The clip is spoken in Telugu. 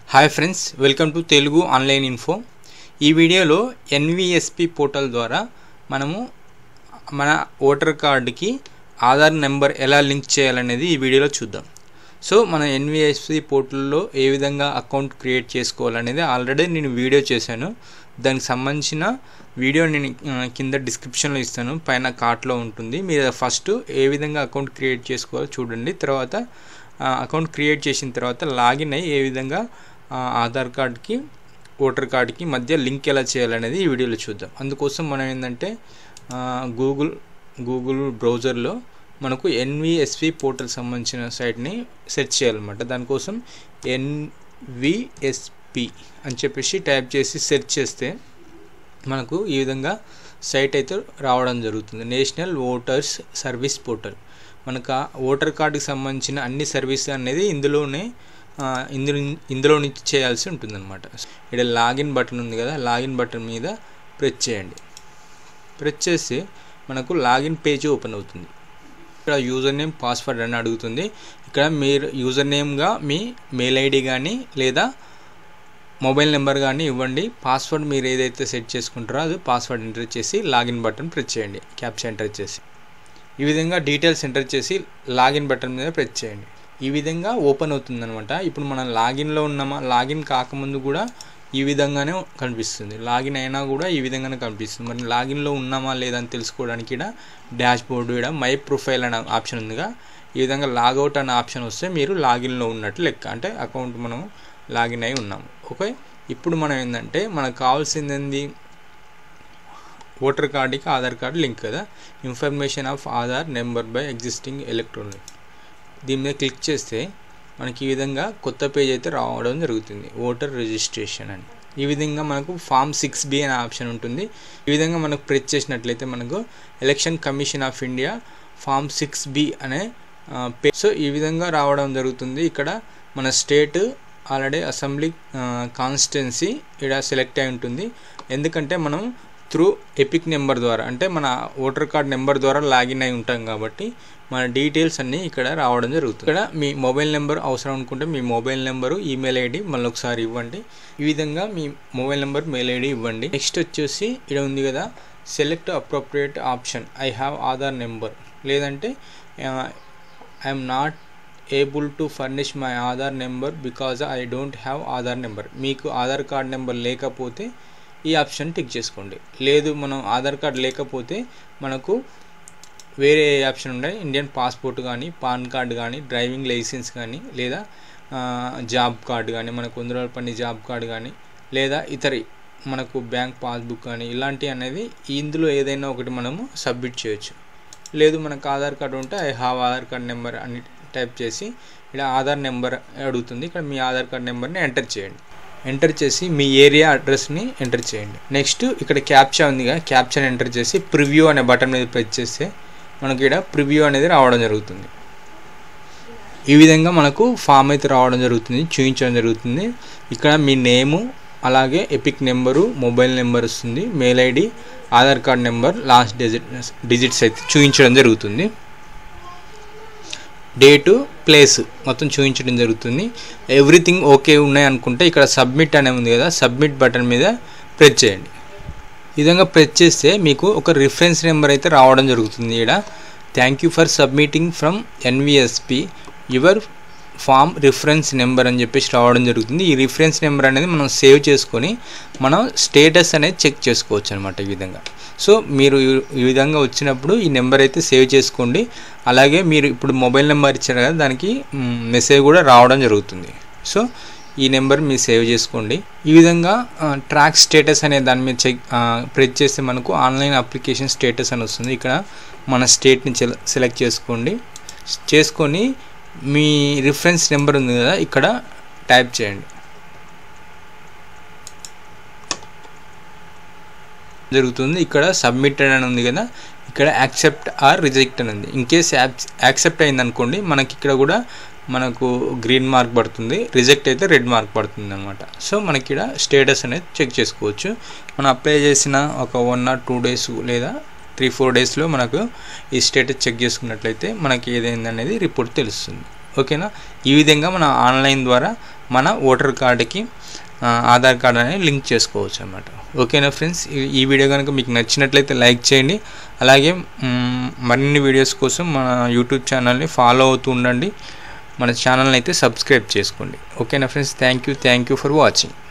hi friends welcome to Telugu online info ఈ వీడియోలో ఎన్విఎస్పి పోర్టల్ ద్వారా మనము మన ఓటర్ కార్డుకి ఆధార్ నెంబర్ ఎలా లింక్ చేయాలనేది ఈ వీడియోలో చూద్దాం సో మన ఎన్విఎస్పి పోర్టల్లో ఏ విధంగా అకౌంట్ క్రియేట్ చేసుకోవాలనేది ఆల్రెడీ నేను వీడియో చేశాను దానికి సంబంధించిన వీడియో నేను ఆ, కింద డిస్క్రిప్షన్లో ఇస్తాను పైన కార్ట్లో ఉంటుంది మీరు ఫస్ట్ ఏ విధంగా అకౌంట్ క్రియేట్ చేసుకోవాలో చూడండి తర్వాత అకౌంట్ క్రియేట్ చేసిన తర్వాత లాగిన్ అయ్యి ఏ విధంగా ఆ, ఆధార్ కార్డ్కి ఓటర్ కార్డ్కి మధ్య లింక్ ఎలా చేయాలనేది ఈ వీడియోలో చూద్దాం అందుకోసం మనం ఏంటంటే గూగుల్ గూగుల్ బ్రౌజర్లో మనకు ఎన్విఎస్పి పోర్టల్ సంబంధించిన సైట్ని సెర్చ్ చేయాలన్నమాట దానికోసం ఎన్విఎస్పి అని చెప్పేసి టైప్ చేసి సెర్చ్ చేస్తే మనకు ఈ విధంగా సైట్ అయితే రావడం జరుగుతుంది నేషనల్ ఓటర్స్ సర్వీస్ పోర్టల్ మనకు ఆ ఓటర్ కార్డుకి సంబంధించిన అన్ని సర్వీస్ అనేది ఇందులోనే ఆ, ఇందులో ఇందులో నుంచి చేయాల్సి ఉంటుందన్నమాట ఇక్కడ లాగిన్ బటన్ ఉంది కదా లాగిన్ బటన్ మీద ప్రెస్ చేయండి ప్రెస్ చేస్తే మనకు లాగిన్ పేజ్ ఓపెన్ అవుతుంది ఇక్కడ యూజర్ నేమ్ పాస్వర్డ్ అని అడుగుతుంది ఇక్కడ మీరు యూజర్ నేమ్గా మీ మెయిల్ ఐడి కానీ లేదా మొబైల్ నెంబర్ కానీ ఇవ్వండి పాస్వర్డ్ మీరు ఏదైతే సెట్ చేసుకుంటారో అది పాస్వర్డ్ ఎంటర్ చేసి లాగిన్ బటన్ ప్రెస్ చేయండి క్యాప్చా ఎంటర్ చేసి ఈ విధంగా డీటెయిల్స్ ఎంటర్ చేసి లాగిన్ బటన్ మీద ప్రెస్ చేయండి ఈ విధంగా ఓపెన్ అవుతుంది అనమాట ఇప్పుడు మనం లాగిన్లో ఉన్నామా లాగిన్ కాకముందు కూడా ఈ విధంగానే కనిపిస్తుంది లాగిన్ అయినా కూడా ఈ విధంగానే కనిపిస్తుంది మరి లాగిన్లో ఉన్నామా లేదా అని తెలుసుకోవడానికి ఇక్కడ డాష్ బోర్డు ఇక్కడ మై ప్రొఫైల్ అనే ఆప్షన్ ఉందిగా ఈ విధంగా లాగౌట్ అనే ఆప్షన్ వస్తే మీరు లాగిన్లో ఉన్నట్టు లెక్క అంటే అకౌంట్ మనం లాగిన్ అయి ఉన్నాము ఓకే ఇప్పుడు మనం ఏంటంటే మనకు కావాల్సింది ఏంది ఓటర్ కార్డుకి ఆధార్ కార్డు లింక్ కదా information of Aadhaar number by existing electronic దీని మీద క్లిక్ చేస్తే మనకి ఈ విధంగా కొత్త పేజ్ అయితే రావడం జరుగుతుంది ఓటర్ రిజిస్ట్రేషన్ అని ఈ విధంగా మనకు ఫామ్ సిక్స్ బి అనే ఆప్షన్ ఉంటుంది ఈ విధంగా మనకు ప్రెస్ చేసినట్లయితే మనకు election commission of India form six B అనే పే సో ఈ విధంగా రావడం జరుగుతుంది ఇక్కడ మన స్టేట్ ఆల్రెడీ అసెంబ్లీ కాన్స్టిట్యున్సీ ఇక్కడ సెలెక్ట్ అయి ఉంటుంది ఎందుకంటే మనం త్రూ ఎపిక్ నెంబర్ ద్వారా అంటే మన ఓటర్ కార్డ్ నెంబర్ ద్వారా లాగిన్ అయి ఉంటాం కాబట్టి మన డీటెయిల్స్ అన్నీ ఇక్కడ రావడం జరుగుతుంది ఇక్కడ మీ మొబైల్ నెంబర్ అవసరం అనుకుంటే మీ మొబైల్ నెంబరు ఈమెయిల్ ఐడి మళ్ళీ ఒకసారి ఇవ్వండి ఈ విధంగా మీ మొబైల్ నెంబర్ మెయిల్ ఐడి ఇవ్వండి నెక్స్ట్ వచ్చేసి ఇక్కడ ఉంది కదా select appropriate option I have Aadhaar number లేదంటే I'm not able to furnish my Aadhaar number because I don't have Aadhaar number మీకు ఆధార్ కార్డ్ నెంబర్ లేకపోతే ఈ ఆప్షన్ టిక్ చేసుకోండి లేదు మనం ఆధార్ కార్డ్ లేకపోతే మనకు వేరే ఆప్షన్ ఉన్నాయి ఇండియన్ పాస్పోర్ట్ కానీ పాన్ కార్డ్ కానీ డ్రైవింగ్ లైసెన్స్ కానీ లేదా ఆ, జాబ్ కార్డు కానీ మనకు వంద రోజుల పని జాబ్ కార్డు కానీ లేదా ఇతర మనకు బ్యాంక్ పాస్బుక్ కానీ ఇలాంటివి అనేది ఇందులో ఏదైనా ఒకటి మనము సబ్మిట్ చేయొచ్చు లేదు మనకు ఆధార్ కార్డు ఉంటే I have Aadhaar card number అని టైప్ చేసి ఇక్కడ ఆధార్ నెంబర్ అడుగుతుంది ఇక్కడ మీ ఆధార్ కార్డ్ నెంబర్ని ఎంటర్ చేయండి ఎంటర్ చేసి మీ ఏరియా అడ్రస్ని ఎంటర్ చేయండి నెక్స్ట్ ఇక్కడ క్యాప్చా ఉందిగా క్యాప్చాని ఎంటర్ చేసి ప్రివ్యూ అనే బటన్ మీద ప్రెస్ చేస్తే మనకి ఇక్కడ ప్రివ్యూ అనేది రావడం జరుగుతుంది ఈ విధంగా మనకు ఫామ్ అయితే రావడం జరుగుతుంది చూపించడం జరుగుతుంది ఇక్కడ మీ నేము అలాగే ఎపిక్ నెంబరు మొబైల్ నెంబర్ వస్తుంది mail ID Aadhaar card number last digit digits అయితే చూపించడం జరుగుతుంది డేటు ప్లేస్ మొత్తం చూపించడం జరుగుతుంది ఎవ్రీథింగ్ ఓకే ఉన్నాయి అనుకుంటే ఇక్కడ సబ్మిట్ అనే ఉంది కదా సబ్మిట్ బటన్ మీద ప్రెస్ చేయండి ఈ విధంగా ప్రెస్ చేస్తే మీకు ఒక రిఫరెన్స్ నెంబర్ అయితే రావడం జరుగుతుంది ఇక్కడ thank you for submitting from NVSP your form reference number అని చెప్పేసి రావడం జరుగుతుంది ఈ రిఫరెన్స్ నెంబర్ అనేది మనం సేవ్ చేసుకొని మనం స్టేటస్ అనేది చెక్ చేసుకోవచ్చు అనమాట ఈ విధంగా సో మీరు ఈ- ఈ విధంగా వచ్చినప్పుడు ఈ నెంబర్ అయితే సేవ్ చేసుకోండి అలాగే మీరు ఇప్పుడు మొబైల్ నెంబర్ ఇచ్చారు కదా దానికి మెసేజ్ కూడా రావడం జరుగుతుంది సో ఈ నెంబర్ మీరు సేవ్ చేసుకోండి ఈ విధంగా ట్రాక్ స్టేటస్ అనే దాని మీద చెక్ ప్రెస్ చేస్తే మనకు ఆన్లైన్ అప్లికేషన్ స్టేటస్ అని వస్తుంది ఇక్కడ మన స్టేట్ని సెలెక్ట్ చేసుకోండి చేసుకొని మీ రిఫరెన్స్ నెంబర్ ఉంది కదా ఇక్కడ టైప్ చేయండి జరుగుతుంది ఇక్కడ సబ్మిటెడ్ అని ఉంది కదా ఇక్కడ యాక్సెప్ట్ ఆర్ రిజెక్ట్ అని ఉంది ఇన్ కేస్ యాక్సెప్ట్ అయింది అనుకోండి మనకి ఇక్కడ కూడా మనకు గ్రీన్ మార్క్ పడుతుంది రిజెక్ట్ అయితే రెడ్ మార్క్ పడుతుంది అనమాట సో మనకి ఇక్కడ స్టేటస్ అనేది చెక్ చేసుకోవచ్చు మనం అప్లై చేసిన ఒక వన్ ఆర్ టూ డేస్ లేదా త్రీ ఫోర్ డేస్లో మనకు ఈ స్టేటస్ చెక్ చేసుకున్నట్లయితే మనకి ఏదైంది అనేది రిపోర్ట్ తెలుస్తుంది ఓకేనా ఈ విధంగా మన ఆన్లైన్ ద్వారా మన ఓటర్ కార్డుకి ఆ, ఆధార్ కార్డ్ అనేది లింక్ చేసుకోవచ్చు అనమాట ఓకేనా ఫ్రెండ్స్ ఈ- ఈ వీడియో కనుక మీకు నచ్చినట్లయితే లైక్ చేయండి అలాగే మ్, మరిన్ని వీడియోస్ కోసం మన యూట్యూబ్ ఛానల్ని ఫాలో అవుతూ ఉండండి మన ఛానల్ని అయితే సబ్స్క్రైబ్ చేసుకోండి ఓకేనా friends thank you thank you for watching